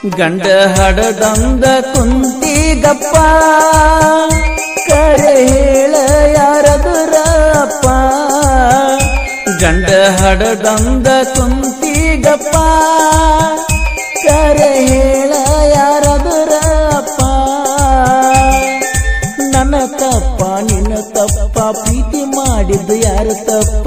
ಗಂಡ ಹಡದಂದ ಕುಂತಿಗಪ್ಪ ಕರೆ ಹೇಳ ಯಾರದುರಪ್ಪ ಗಂಡ ಹಡದಂದ ಕುಂತಿಗಪ್ಪ ಕರೆ ಹೇಳ ಯಾರದುರಪ್ಪ ನನ್ನ ತಪ್ಪ ನಿನ್ನ ತಪ್ಪ ಪ್ರೀತಿ ಮಾಡಿದ್ದು ಯಾರ ತಪ್ಪ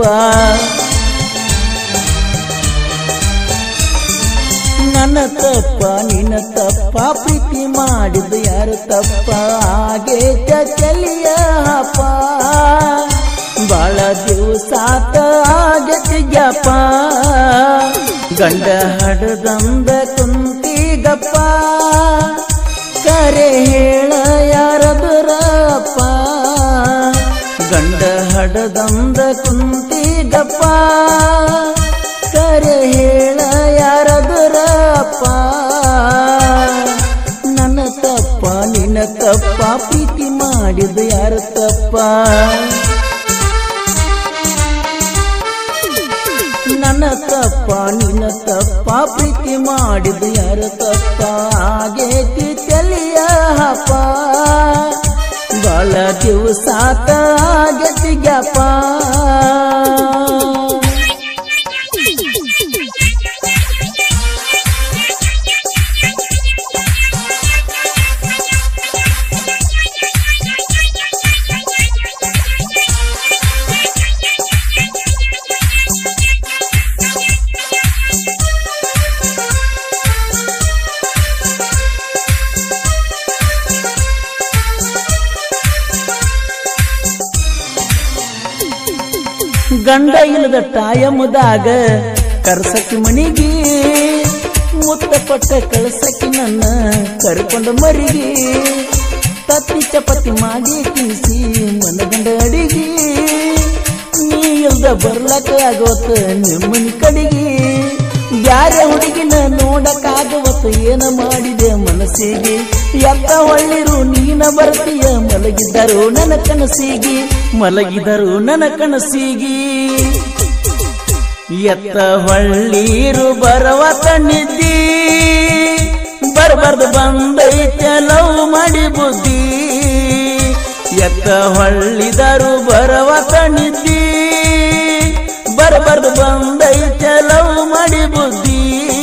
ನನ್ನ ತಪ್ಪ ನಿನ್ನ ತಪ್ಪ ಪ್ರೀತಿ ಮಾಡಿದ್ದು ಯಾರ ತಪ್ಪ ಆಗೇತ ಚಲಿಯ ಹಪ್ಪ ಬಾಳ ದಿವಸಾತ ಆಗತಿ ಜಪ ಗಂಡ ಹಡದಂದ ಕುಂತಿಗಪ್ಪ ಕರೆ ಹೇಳ ಯಾರದುರಪ್ಪ ಗಂಡ ಹಡದಂದ ಕುಂತಿಗಪ್ಪ ಕರೆ ಹೇಳ ಯಾರದುರಪ್ಪ ನನ್ನ ತಪ್ಪ ನಿನ್ನ ತಪ್ಪ ಪ್ರೀತಿ ಮಾಡಿದ ಯಾರ ತಪ್ಪ ನನ್ನ ತಪ್ಪ ನಿನ್ನ ತಪ್ಪ ಪ್ರೀತಿ ಮಾಡಿದ ಯಾರ ತಪ್ಪ ಆಗೇತಿ ತಲಿಯ ಹಪ್ಪ ಬಾಳ ದಿವಸಾತ ಆಗತಿ ಗ್ಯಾಪ ಗಂಡ ಇಲ್ಲದ ಟಾಯಮದಾಗ ಕರ್ಸಕ್ಕಿ ಮನಿಗೆ ಮುತ್ತ ಪಟ್ಟ ಕಳ್ಸಕ್ಕಿ ನನ್ನ ಕರ್ಕೊಂಡ ಮರಿಗೆ ತತ್ತಿ ಚಪಾತಿ ಮಾಡಿ ತಿನ್ಸಿ ಮನಗಂಡ ಅಡಿಗೆ ನೀ ಇಲ್ದ ಬರ್ಲಕ್ಕ ಆಗೋತ ನಿಮ್ಮನಿ ಕಡಿಗೆ ಬ್ಯಾರೆ ಹುಡುಗಿನ ನೋಡಕ್ಕಾಗವತ್ತು ಏನ ಮಾಡಿದೆ ಮನಸ್ಸಿಗೆ ಎತ್ತ ಒಳ್ಳಿರು ನೀನ ಬರ್ತೀಯ ಮಲಗಿದ್ದರು ನನ್ನ ಕನಸಿಗೆ ಮಲಗಿದರು ನನ್ನ ಕನಸಿಗೆ ಎತ್ತ ಹೊಳ್ಳೀರು ಬರವ ಕಣ್ಣಿದ್ದಿ ಬರ್ಬರ್ದು ಬಂದೈತೆ ಲವ್ ಮಾಡಿ ಬುದ್ಧಿ ಎತ್ತ ಹೊಳ್ಳಿದರು ಬರವ ಕಣ್ಣಿದ್ದಿ ಬರ್ಬರ್ದು ಬಂದೈತೆ ಲವ್ ಮಾಡಿ ಬುದ್ಧಿ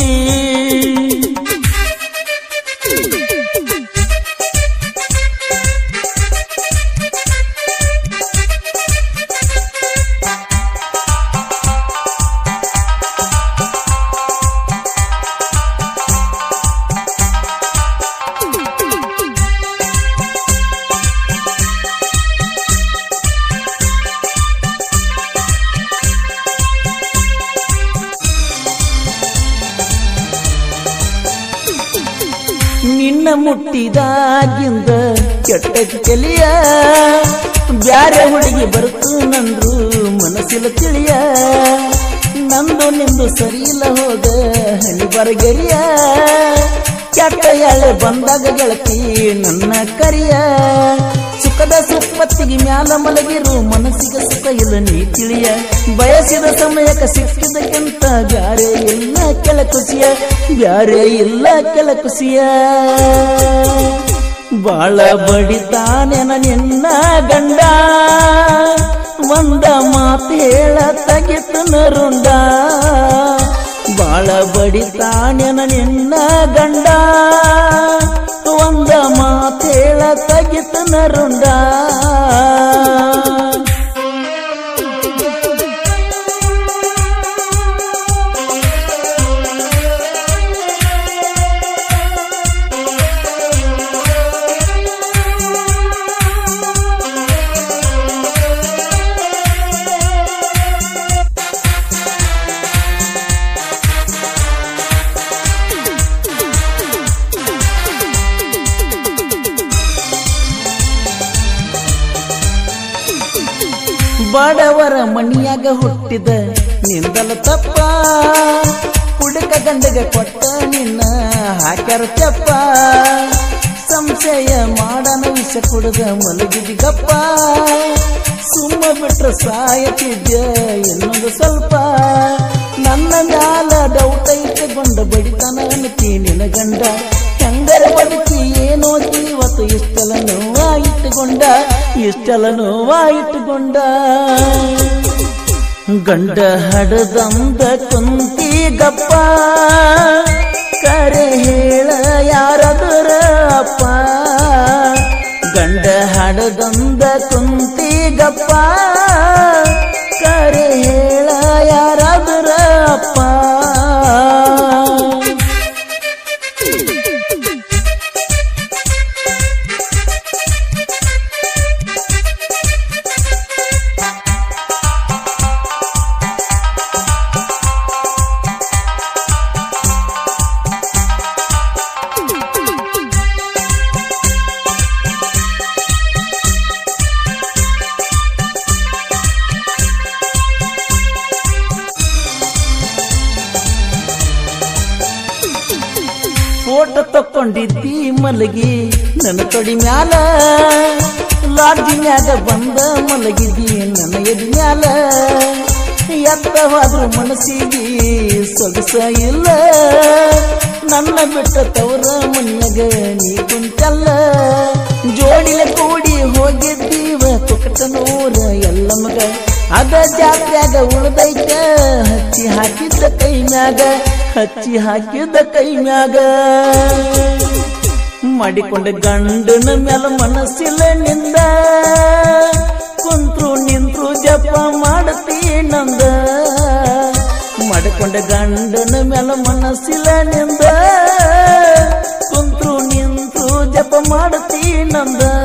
ನಿನ್ನ ಮುಟ್ಟಿದಾಗಿಂದ ಕೆಟ್ಟ ಚಲಿಯ ಬ್ಯಾರೆ ಹುಡುಗಿ ಬರ್ತು ನಂದ್ರು ಮನಸ್ಸಿಲ ತಿಳಿಯ ನಂದು ನಿಂದು ಸರಿಯಿಲ್ಲ ಹೋಗ ಹನಿ ಬರಗೆರಿಯ ಕೆಟ್ಟ ಎಳೆ ಬಂದಾಗ ಗೆಳತಿ ನನ್ನ ಕರಿಯ ಸುಖದ ಸುಪ್ಪತ್ತಿಗೆ ಮ್ಯಾಲ ಮಲಗಿರು ಮನಸ್ಸಿಗೆ ಸುಖ ಇಲ್ಲ ನೀ ತಿಳಿಯ ಬಯಸಿದ ಸಮಯಕ್ಕೆ ಸಿಕ್ಕಿದಕ್ಕಿಂತ ಬ್ಯಾರೆ ಇಲ್ಲ ಕೆಲ ಖುಷಿಯ ಬ್ಯಾರೆ ಇಲ್ಲ ಕೆಲ ಖುಷಿಯ ಬಾಳ ಬಡಿತಾನೆನ ನಿನ್ನ ಗಂಡ ಒಂದ ಮಾತು ಹೇಳ ತಗಿತು ನರುಂಡ ಬಾಳ ಬಡಿತಾನೆನ ನಿನ್ನ ಗಂಡ ಒಂದ ಮಾತು ಹೇಳ ತಗಿತು ನರುಂಡ ಬಡವರ ಮನಿಯಾಗ ಹುಟ್ಟಿದ ನಿಂದಲ ತಪ್ಪ ಕುಡಕ ಗಂಡಗ ಕೊಟ್ಟ ನಿನ್ನ ಹಾಕ್ಯಾರ ಚಪ್ಪ ಸಂಶಯ ಮಾಡನ ವಿಷ ಕುಡದ ಮಲಗಿದಿ ಗಪ್ಪ ಸುಮ್ಮ ಬಿಟ್ರ ಸಾಯತಿದ್ಯ ಇನ್ನೊಂದು ಸ್ವಲ್ಪ ನನ್ನ ಮ್ಯಾಲ ಡೌಟ್ ಇಟ್ಟುಕೊಂಡ ಬಡಿತನ ನೆನಪಿ ನಿನ ಗಂಡ ಹೆಂಗರ ಬದುಕಿ ಏನೋ ಇವತ್ತು ಇಷ್ಟಲ ನೋವ ಇಟ್ಟುಕೊಂಡ ಇಷ್ಟಲ ನೋವ ಇಟ್ಟುಕೊಂಡ ಗಂಡ ಹಡದಂದ ಕುಂತಿ ಗಪ್ಪ ಕರೆ ಹೇಳ ಯಾರದರ ಅಪ್ಪ ಗಂಡ ಹಡದಂದ ಕುಂತಿ ಗಪ್ಪ ಕರೆ ಹೇಳ ಯಾರದರ ಅಪ್ಪ ಫೋಟೋ ತಕ್ಕೊಂಡಿದ್ದಿ ಮಲಗಿ ನನ್ನ ತೊಡಿ ಮ್ಯಾಲ ಲಾಡ್ಜಿ ಮ್ಯಾಗ ಬಂದ ಮಲಗಿದ್ದಿ ನನ್ನ ಎದಿ ಮ್ಯಾಲ ಎತ್ತವಾದ್ರು ಮನಸ್ಸಿಗೆ ಸೊಗಸ ಇಲ್ಲ ನನ್ನ ಬಿಟ್ಟ ತವರ ಮನ್ಯಾಗ ನೀ ಕುಂತಲ್ಲ ಜೋಡಿಲೆ ಕೂಡಿ ಹೋಗಿದ್ದೀವ ಕುಕಟನೂರ ಎಲ್ಲ ಮಗ ಅದ ಜಾತ್ಯಾಗ ಉಳ್ದೈತ ಹಚ್ಚಿ ಹಾಕಿದ್ದ ಕೈ ಮ್ಯಾಗ ಹಚ್ಚಿ ಹಾಕಿದ್ದ ಕೈ ಮ್ಯಾಗ ಮಾಡಿಕೊಂಡ ಗಂಡನ ಮ್ಯಾಲ ಮನಸ್ಸಿಲ್ಲ ನಿಂದ ಕುಂತ್ರು ನಿಂತ್ರು ಜಪ ಮಾಡತಿ ನಂದ ಮಾಡಿಕೊಂಡ ಗಂಡನ ಮ್ಯಾಲ ಮನಸ್ಸಿಲ್ಲ ನಿಂದ ಕುಂತ್ರು ನಿಂತ್ರು ಜಪ ಮಾಡತಿ ನಂದ